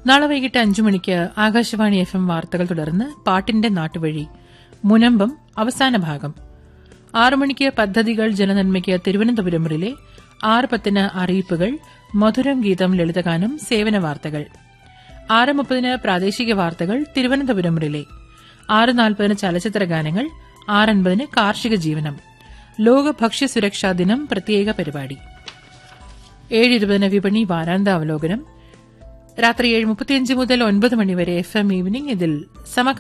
നാളെ വൈകിട്ട് അഞ്ചു മണിക്ക് ആകാശവാണി എഫ് എം വാർത്തകൾ തുടർന്ന് പാട്ടിന്റെ നാട്ടുവഴി മുനമ്പം അവസാന ഭാഗം ആറു മണിക്ക് പദ്ധതികൾ ജനനന്മയ്ക്ക് തിരുവനന്തപുരം റിലെ ആറ് പത്തിന് അറിയിപ്പുകൾ മധുരം ഗീതം ലളിതഗാനം സേവന വാർത്തകൾ ആറ് മുപ്പതിന് പ്രാദേശിക വാർത്തകൾ തിരുവനന്തപുരം റിലെ ആറ് നാൽപ്പതിന് ചലച്ചിത്ര ഗാനങ്ങൾ ആറൻപതിന് കാർഷിക ജീവനം ലോക ഭക്ഷ്യസുരക്ഷാ ദിനം പ്രത്യേക പരിപാടി ഏഴ് ഇരുപതിന് വിപണി വാരാന്ത അവലോകനം രാത്രി ഏഴ് മുപ്പത്തിയഞ്ച് മുതൽ ഒൻപത് മണിവരെ എഫ് എം ഈവനിംഗ് ഇതിൽ സമ